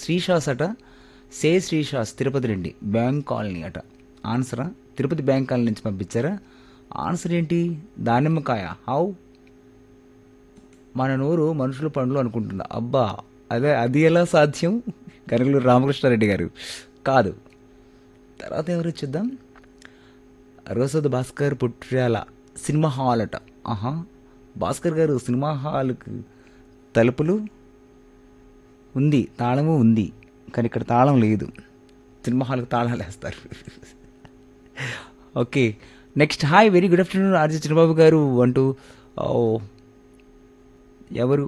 శ్రీషాస్ అట సే శ్రీషాస్ తిరుపతి రెడ్డి బ్యాంక్ కాలనీ అట ఆన్సరా తిరుపతి బ్యాంక్ కాలనీ నుంచి పంపించారా ఆన్సర్ ఏంటి దానిమ్మకాయ హౌ మన నోరు మనుషుల పండ్లు అనుకుంటున్నా అబ్బా అదే అది ఎలా సాధ్యం కనగలూరు రామకృష్ణారెడ్డి గారు కాదు తర్వాత ఎవరు చూద్దాం రోసద్ భాస్కర్ పుట్ర్యాల సినిమా హాల్ అట ఆహా భాస్కర్ గారు సినిమా హాల్కి తలుపులు ఉంది తాళము ఉంది కానీ ఇక్కడ తాళం లేదు సినిమా హాల్కి తాళాలు వేస్తారు okay next hi very good afternoon RG Chinnababu garu అంటూ ఓ, ఎవరు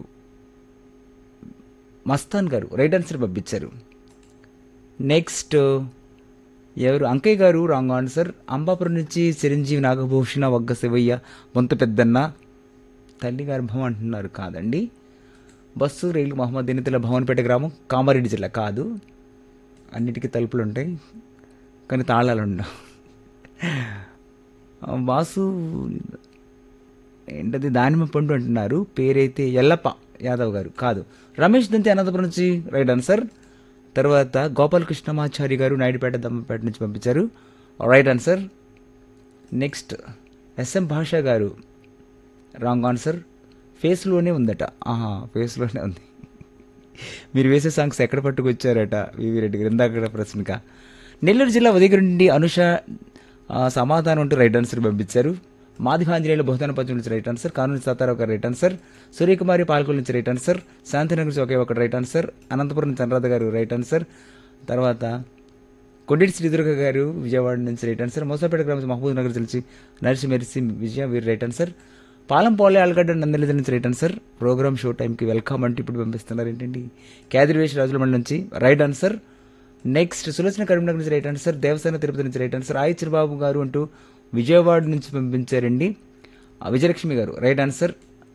మస్తాన్ గారు రైట్ ఆన్సర్ పంపించారు నెక్స్ట్ ఎవరు అంకయ్య గారు రాంగ్ ఆన్సర్ అంబాపురం నుంచి చిరంజీవి నాగభూషణ వగ్గ శివయ్య బొంత పెద్దన్న తల్లి గర్భం అంటున్నారు కాదండి బస్సు రైలు మహమ్మద్ దినితుల భవన్పేట గ్రామం కామారెడ్డి జిల్లా కాదు అన్నిటికీ తలుపులు ఉంటాయి కానీ తాళాలు ఉండవు ఆ, వాసు ఏంటది దానిమ్మ పండు అంటున్నారు పేరైతే ఎల్లప్ప యాదవ్ గారు కాదు రమేష్ దంతి అనంతపురం నుంచి రైట్ ఆన్సర్ తర్వాత గోపాలకృష్ణమాచారి గారు నాయుడుపేట దమ్మపేట నుంచి పంపించారు రైట్ ఆన్సర్ నెక్స్ట్ ఎస్ఎం భాష గారు రాంగ్ ఆన్సర్ ఫేస్లోనే ఉందట ఆహా ఫేస్లోనే ఉంది మీరు వేసే సాంగ్స్ ఎక్కడ పట్టుకొచ్చారట వివి రెడ్డి గారు ఇందాక ప్రశ్నగా నెల్లూరు జిల్లా ఉదయగిరి నుండి అనుష ఆ, సమాధానం అంటూ రైట్ ఆన్సర్ పంపించారు మాదిభాంజనేయులు బహుదాన పంచం నుంచి రైట్ ఆన్సర్ కానూరు సతారావు గారు రైట్ ఆన్సర్ సూర్యకుమారి పాల్కొల్ నుంచి రైట్ ఆన్సర్ శాంతినగర్ నుంచి ఒకే ఒకటి రైట్ ఆన్సర్ అనంతపురం నుంచి అనురాధ గారు రైట్ ఆన్సర్ తర్వాత కొండేటి శ్రీదుర్గ గారు విజయవాడ నుంచి రైట్ ఆన్సర్ మోసాపేట గ్రామం మహబూబ్ నగర్ తెలిసి నర్సి మెరిసి విజయ వీరు రైట్ ఆన్సర్ పాలం పోలే ఆలగడ్డ నందలిద నుంచి రైట్ ఆన్సర్ ప్రోగ్రామ్ షో టైంకి వెల్కమ్ అంటూ ఇప్పుడు పంపిస్తున్నారు ఏంటండి కేదిరివేష్ రాజుల మండలి నుంచి right answer next Sulochana Karimnagar నుంచి రైట్ ఆన్సర్ దేవసేన తిరుపతి నుంచి రైట్ ఆన్సర్ ఆయి చిరబాబు గారు అంటూ విజయవాడ నుంచి పంపించారండి ఆ, విజయలక్ష్మి గారు రైట్ ఆన్సర్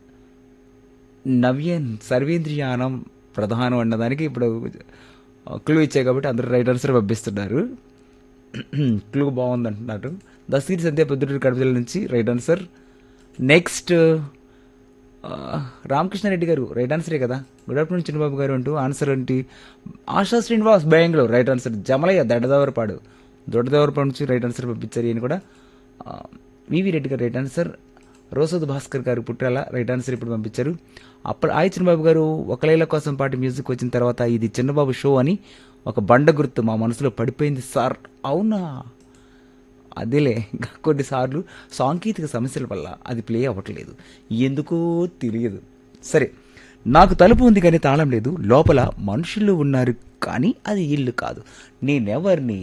నవ్యన్ సర్వేంద్రియానం ప్రధానం అన్నదానికి ఇప్పుడు క్లూ ఇచ్చాయి కాబట్టి అందరూ రైట్ ఆన్సర్ పంపిస్తున్నారు క్లూ బాగుంది అంటున్నారు దస్తగిరి సంధ్య పొద్దుటూరు కడప జిల్లా నుంచి రైట్ ఆన్సర్ నెక్స్ట్ ఆ, రామకృష్ణారెడ్డి గారు రైట్ ఆన్సరే కదా గుడ్ ఆఫ్టర్నూన్ చిన్నబాబు గారు అంటూ ఆన్సర్ ఏంటి ఆశా శ్రీనివాస్ బెంగళూరు రైట్ ఆన్సర్ జమలయ్య దొడ్డదేవరపాడు దొడ్డదేవరపాడు నుంచి రైట్ ఆన్సర్ పంపించారు ఈయన కూడా ఆ, వివి రెడ్డి గారు రైట్ ఆన్సర్ రోసద్ భాస్కర్ గారు పుట్టాల రైట్ ఆన్సర్ ఇప్పుడు పంపించారు అప్పుడు ఆయి చిన్నబాబు గారు ఒక లైల కోసం పాటు మ్యూజిక్ వచ్చిన తర్వాత ఇది చిన్నబాబు షో అని ఒక బండ గుర్తు మా మనసులో పడిపోయింది సార్ అవునా అదేలే ఇంకా కొన్నిసార్లు సాంకేతిక సమస్యల వల్ల అది ప్లే అవ్వట్లేదు ఎందుకో తెలియదు సరే నాకు తలుపు ఉంది కానీ తాళం లేదు లోపల మనుషులు ఉన్నారు కానీ అది ఇల్లు కాదు నేనెవరిని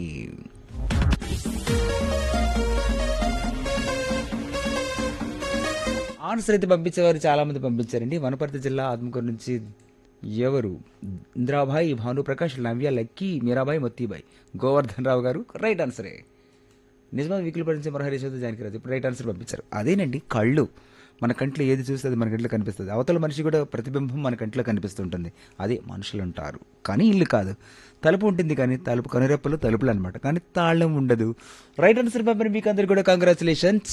ఆన్సర్ అయితే పంపించేవారు చాలా మంది పంపించారండి వనపర్తి జిల్లా ఆత్మకూరు నుంచి ఎవరు ఇంద్రాబాయి భానుప్రకాష్ నవ్య లక్కీ మీరాబాయి మొత్తిబాయి గోవర్ధన్ రావు గారు రైట్ ఆన్సరే నిజమా వీకులు పడించే మరహరీశ్వర జానకిరాజు ఇప్పుడు రైట్ ఆన్సర్ పంపించారు అదేనండి కళ్ళు మన కంట్లో ఏది చూస్తే అది మన కంట్లో కనిపిస్తుంది అవతల మనిషి కూడా ప్రతిబింబం మన కంట్లో కనిపిస్తుంటుంది అదే మనుషులు ఉంటారు కానీ ఇల్లు కాదు తలుపు ఉంటుంది కానీ తలుపు కనురెప్పలు తలుపులు అనమాట కానీ తాళం ఉండదు రైట్ ఆన్సర్ పంపిన మీకు అందరు కూడా కంగ్రాచులేషన్స్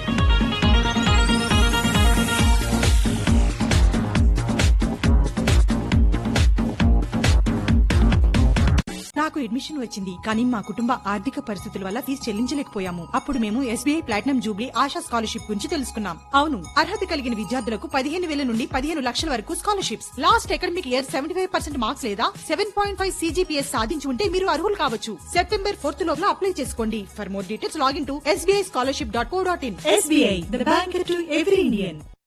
నాకు అడ్మిషన్ వచ్చింది కానీ మా కుటుంబ ఆర్థిక పరిస్థితుల వల్ల ఫీజు చెల్లించలేకపోయాము అప్పుడు మేము SBI platinum jubilee Asha scholarship గురించి తెలుసుకున్నాం అవును అర్హత కలిగిన విద్యార్థులకు పదిహేను వేల నుండి పదిహేను లక్షల వరకు scholarships last academic year seventy five percent marks లేదా సెవెన్ పాయింట్ ఫైవ్ సీజీపీఎస్ సాధించి ఉంటే మీరు అర్హులు కావచ్చు సెప్టెంబర్ ఫోర్త్ లోపల అప్లై చేసుకోండి for more details login to SBI scholarship dot co dot in SBI the bank to every Indian